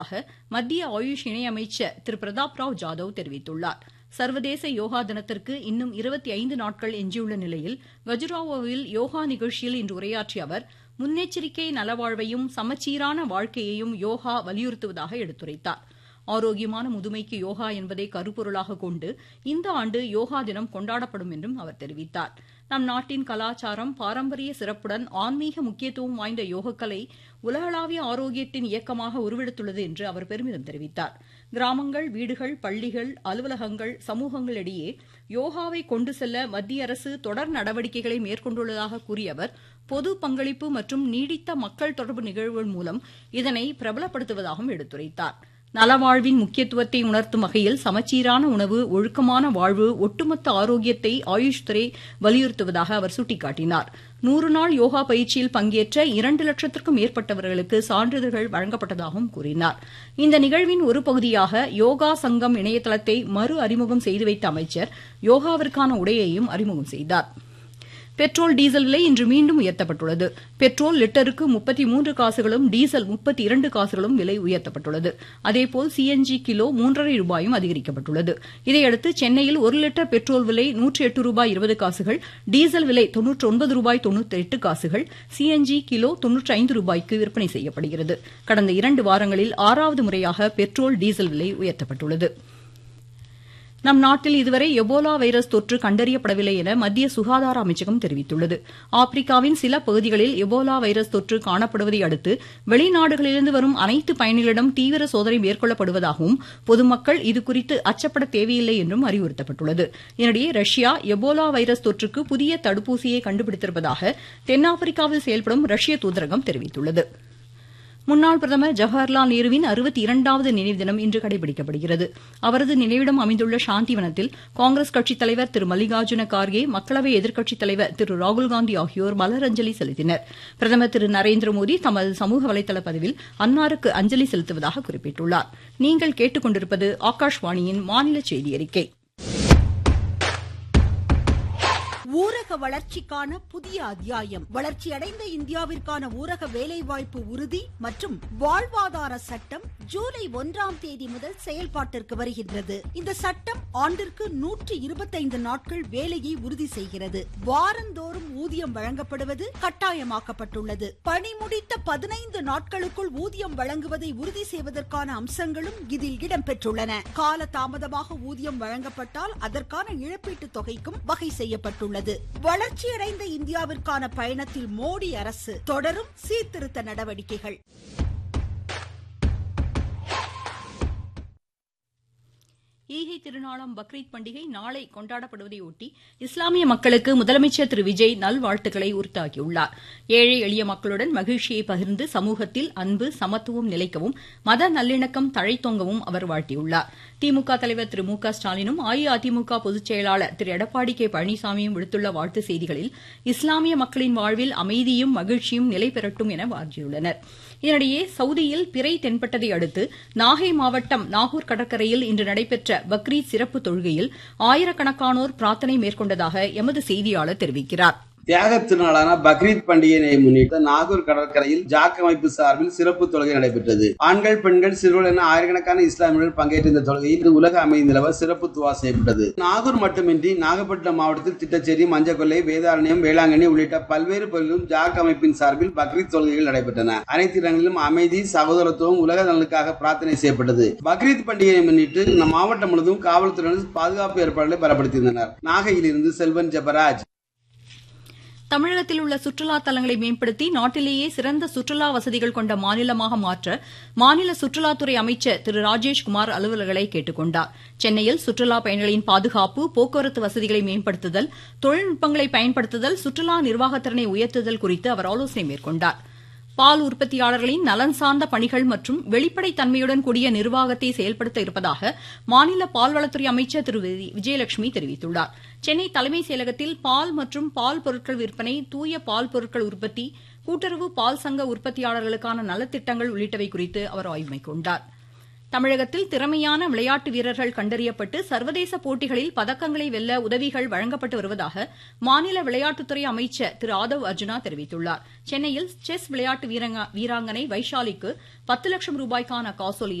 மத்திய ஆயுஷ் இணையமைச்சர் திரு பிரதாப் ராவ் ஜாதவ் தெரிவித்துள்ளார் சர்வதேச யோகா தினத்திற்கு இன்னும் இருபத்தி ஐந்து நாட்கள் எஞ்சியுள்ள நிலையில் கஜுராவோவில் யோகா நிகழ்ச்சியில் இன்று உரையாற்றிய அவர் முன்னெச்சரிக்கை நலவாழ்வையும் சமச்சீரான வாழ்க்கையையும் யோகா வலியுறுத்துவதாக எடுத்துரைத்தார் ஆரோக்கியமான முதுமைக்கு யோகா என்பதை கருப்பொருளாக கொண்டு இந்த ஆண்டு யோகா தினம் கொண்டாடப்படும் என்றும் அவர் தெரிவித்தார் நம் நாட்டின் கலாச்சாரம் பாரம்பரிய சிறப்புடன் ஆன்மீக முக்கியத்துவம் வாய்ந்த யோகக்கலை உலகளாவிய ஆரோக்கியத்தின் இயக்கமாக உருவெடுத்துள்ளது என்று அவர் பெருமிதம் தெரிவித்தார் கிராமங்கள் வீடுகள் பள்ளிகள் அலுவலகங்கள் சமூகங்களிடையே யோகாவை கொண்டு செல்ல மத்திய அரசு தொடர் நடவடிக்கைகளை மேற்கொண்டுள்ளதாக கூறிய அவர் பொது பங்களிப்பு மற்றும் நீடித்த மக்கள் தொடர்பு நிகழ்வுகள் மூலம் இதனை பிரபலப்படுத்துவதாகவும் எடுத்துரைத்தார் நலவாழ்வின் முக்கியத்துவத்தை உணர்த்தும் வகையில் சமச்சீரான உணவு ஒழுக்கமான வாழ்வு ஒட்டுமொத்த ஆரோக்கியத்தை ஆயுஷ் துறை வலியுறுத்துவதாக அவர் சுட்டிக்காட்டினார் நூறு நாள் யோகா பயிற்சியில் பங்கேற்ற இரண்டு லட்சத்திற்கும் மேற்பட்டவர்களுக்கு சான்றிதழ்கள் வழங்கப்பட்டதாகவும் கூறினார் இந்த நிகழ்வின் ஒரு பகுதியாக யோகா சங்கம் இணையதளத்தை மறு அறிமுகம் செய்து வைத்த அமைச்சர் யோகாவிற்கான உடையையும் அறிமுகம் செய்தார் பெட்ரோல் டீசல் விலை இன்று மீண்டும் உயர்த்தப்பட்டுள்ளது பெட்ரோல் லிட்டருக்கு முப்பத்தி மூன்று காசுகளும் டீசல் முப்பத்தி இரண்டு காசுகளும் விலை உயர்த்தப்பட்டுள்ளது அதேபோல் சிஎன்ஜி கிலோ மூன்றரை ரூபாயும் அதிகரிக்கப்பட்டுள்ளது இதையடுத்து சென்னையில் ஒரு லிட்டர் பெட்ரோல் விலை நூற்றி எட்டு ரூபாய் இருபது காசுகள் டீசல் விலை தொன்னூற்றி ஒன்பது ரூபாய் தொன்னூற்றி எட்டு காசுகள் சிஎன்ஜி கிலோ தொன்னூற்றி ஐந்து ரூபாய்க்கு விற்பனை செய்யப்படுகிறது கடந்த இரண்டு வாரங்களில் ஆறாவது முறையாக பெட்ரோல் டீசல் விலை உயர்த்தப்பட்டுள்ளது நம் நாட்டில் இதுவரை எபோலா வைரஸ் தொற்று கண்டறியப்படவில்லை என மத்திய சுகாதார அமைச்சகம் தெரிவித்துள்ளது ஆப்பிரிக்காவின் சில பகுதிகளில் எபோலா வைரஸ் தொற்று காணப்படுவதை அடுத்து வெளிநாடுகளிலிருந்து வரும் அனைத்து பயணிகளிடம் தீவிர சோதனை மேற்கொள்ளப்படுவதாகவும் பொதுமக்கள் இதுகுறித்து அச்சப்பட தேவையில்லை என்றும் அறிவுறுத்தப்பட்டுள்ளது இதனிடையே ரஷ்யா எபோலா வைரஸ் தொற்றுக்கு புதிய தடுப்பூசியை கண்டுபிடித்திருப்பதாக தென்னாப்பிரிக்காவில் செயல்படும் ரஷ்ய தூதரகம் தெரிவித்துள்ளது முன்னாள் பிரதமர் ஜவஹர்லால் நேருவின் அறுபத்தி இரண்டாவது நினைவு தினம் இன்று கடைபிடிக்கப்படுகிறது அவரது நினைவிடம் அமைந்துள்ள சாந்திவனத்தில் காங்கிரஸ் கட்சித் தலைவர் திரு மல்லிகார்ஜுன கார்கே மக்களவை எதிர்க்கட்சித் தலைவர் திரு ராகுல்காந்தி ஆகியோர் மலரஞ்சலி செலுத்தினர் பிரதமர் திரு நரேந்திர மோடி தமது சமூக வலைதள பதிவில் அன்னாருக்கு அஞ்சலி செலுத்துவதாக குறிப்பிட்டுள்ளார் நீங்கள் கேட்டுக்கொண்டிருப்பது ஆகாஷ்வாணியின் மாநில செய்தி அறிக்கை ஊரக வளர்ச்சிக்கான புதிய அத்தியாயம் வளர்ச்சியடைந்த இந்தியாவிற்கான ஊரக வேலைவாய்ப்பு உறுதி மற்றும் வாழ்வாதார சட்டம் ஜூலை ஒன்றாம் தேதி முதல் செயல்பாட்டிற்கு வருகின்றது இந்த சட்டம் ஆண்டிற்கு நூற்றி இருபத்தைந்து நாட்கள் வேலையை உறுதி செய்கிறது வாரந்தோறும் ஊதியம் வழங்கப்படுவது கட்டாயமாக்கப்பட்டுள்ளது பணி முடித்த பதினைந்து நாட்களுக்குள் ஊதியம் வழங்குவதை உறுதி செய்வதற்கான அம்சங்களும் இதில் இடம்பெற்றுள்ளன கால தாமதமாக ஊதியம் வழங்கப்பட்டால் அதற்கான இழப்பீட்டுத் தொகைக்கும் வகை செய்யப்பட்டுள்ளது உள்ளது வளர்ச்சியடைந்த இந்தியாவிற்கான பயணத்தில் மோடி அரசு தொடரும் சீர்திருத்த நடவடிக்கைகள் ஈகை திருநாளாம் பக்ரீத் பண்டிகை நாளை கொண்டாடப்படுவதையொட்டி இஸ்லாமிய மக்களுக்கு முதலமைச்சர் திரு விஜய் நல்வாழ்த்துக்களை உறுத்தாக்கியுள்ளார் ஏழை எளிய மக்களுடன் மகிழ்ச்சியை பகிர்ந்து சமூகத்தில் அன்பு சமத்துவம் நிலைக்கவும் மத நல்லிணக்கம் தழைத்தோங்கவும் அவர் வாழ்த்தியுள்ளார் திமுக தலைவர் திரு மு க ஸ்டாலினும் அஇஅதிமுக பொதுச் செயலாளர் திரு எடப்பாடி கே பழனிசாமியும் விடுத்துள்ள வாழ்த்து செய்திகளில் இஸ்லாமிய மக்களின் வாழ்வில் அமைதியும் மகிழ்ச்சியும் நிலை பெறட்டும் என வாழ்த்தியுள்ளனா் இதனிடையே சவுதியில் பிறை தென்பட்டதை அடுத்து நாகை மாவட்டம் நாகூர் கடற்கரையில் இன்று நடைபெற்ற பக்ரீத் சிறப்பு தொழுகையில் ஆயிரக்கணக்கானோர் பிரார்த்தனை மேற்கொண்டதாக எமது செய்தியாளர் தெரிவிக்கிறார் தியாக திருநாளான பக்ரீத் பண்டிகையை முன்னிட்டு நாகூர் கடற்கரையில் ஜாக் அமைப்பு சார்பில் சிறப்பு தொழுகை நடைபெற்றது ஆண்கள் பெண்கள் சிறுவர்கள் என ஆயிரக்கணக்கான இஸ்லாமியர்கள் பங்கேற்ற இந்த தொழுகையில் இது உலக அமைதி நிலவ சிறப்பு துவா செய்யப்பட்டது நாகூர் மட்டுமின்றி நாகப்பட்டினம் மாவட்டத்தில் திட்டச்சேரி மஞ்சக்கொல்லை வேதாரண்யம் வேளாங்கண்ணி உள்ளிட்ட பல்வேறு பகுதிகளிலும் ஜாக் அமைப்பின் சார்பில் பக்ரீத் தொழுகைகள் நடைபெற்றன அனைத்து இடங்களிலும் அமைதி சகோதரத்துவம் உலக நலனுக்காக பிரார்த்தனை செய்யப்பட்டது பக்ரீத் பண்டிகையை முன்னிட்டு நம் மாவட்டம் முழுவதும் காவல்துறையினர் பாதுகாப்பு ஏற்பாடுகளை பலப்படுத்தியிருந்தனர் நாகையிலிருந்து செல்வன் ஜெபராஜ் தமிழகத்தில் உள்ள சுற்றுலா தலங்களை மேம்படுத்தி நாட்டிலேயே சிறந்த சுற்றுலா வசதிகள் கொண்ட மாநிலமாக மாற்ற மாநில சுற்றுலாத்துறை அமைச்சர் திரு ராஜேஷ்குமார் அலுவலர்களை கேட்டுக் கொண்டார் சென்னையில் சுற்றுலா பயணிகளின் பாதுகாப்பு போக்குவரத்து வசதிகளை மேம்படுத்துதல் தொழில்நுட்பங்களை பயன்படுத்துதல் சுற்றுலா நிர்வாகத்திறனை உயர்த்துதல் குறித்து அவர் ஆலோசனை மேற்கொண்டார் பால் உற்பத்தியாளர்களின் நலன் சார்ந்த பணிகள் மற்றும் வெளிப்படைத் தன்மையுடன் கூடிய நிர்வாகத்தை செயல்படுத்த இருப்பதாக மாநில பால்வளத்துறை அமைச்சர் திரு விஜயலட்சுமி தெரிவித்துள்ளார் சென்னை தலைமைச் செயலகத்தில் பால் மற்றும் பால் பொருட்கள் விற்பனை தூய பால் பொருட்கள் உற்பத்தி கூட்டுறவு பால் சங்க உற்பத்தியாளர்களுக்கான நலத்திட்டங்கள் உள்ளிட்டவை குறித்து அவர் ஆய்வு மேற்கொண்டார் தமிழகத்தில் திறமையான விளையாட்டு வீரர்கள் கண்டறியப்பட்டு சர்வதேச போட்டிகளில் பதக்கங்களை வெல்ல உதவிகள் வழங்கப்பட்டு வருவதாக மாநில விளையாட்டுத்துறை அமைச்சர் திரு ஆதவ் அர்ஜுனா தெரிவித்துள்ளார் சென்னையில் செஸ் விளையாட்டு வீராங்கனை வைஷாலிக்கு பத்து லட்சம் ரூபாய்க்கான காசோலையை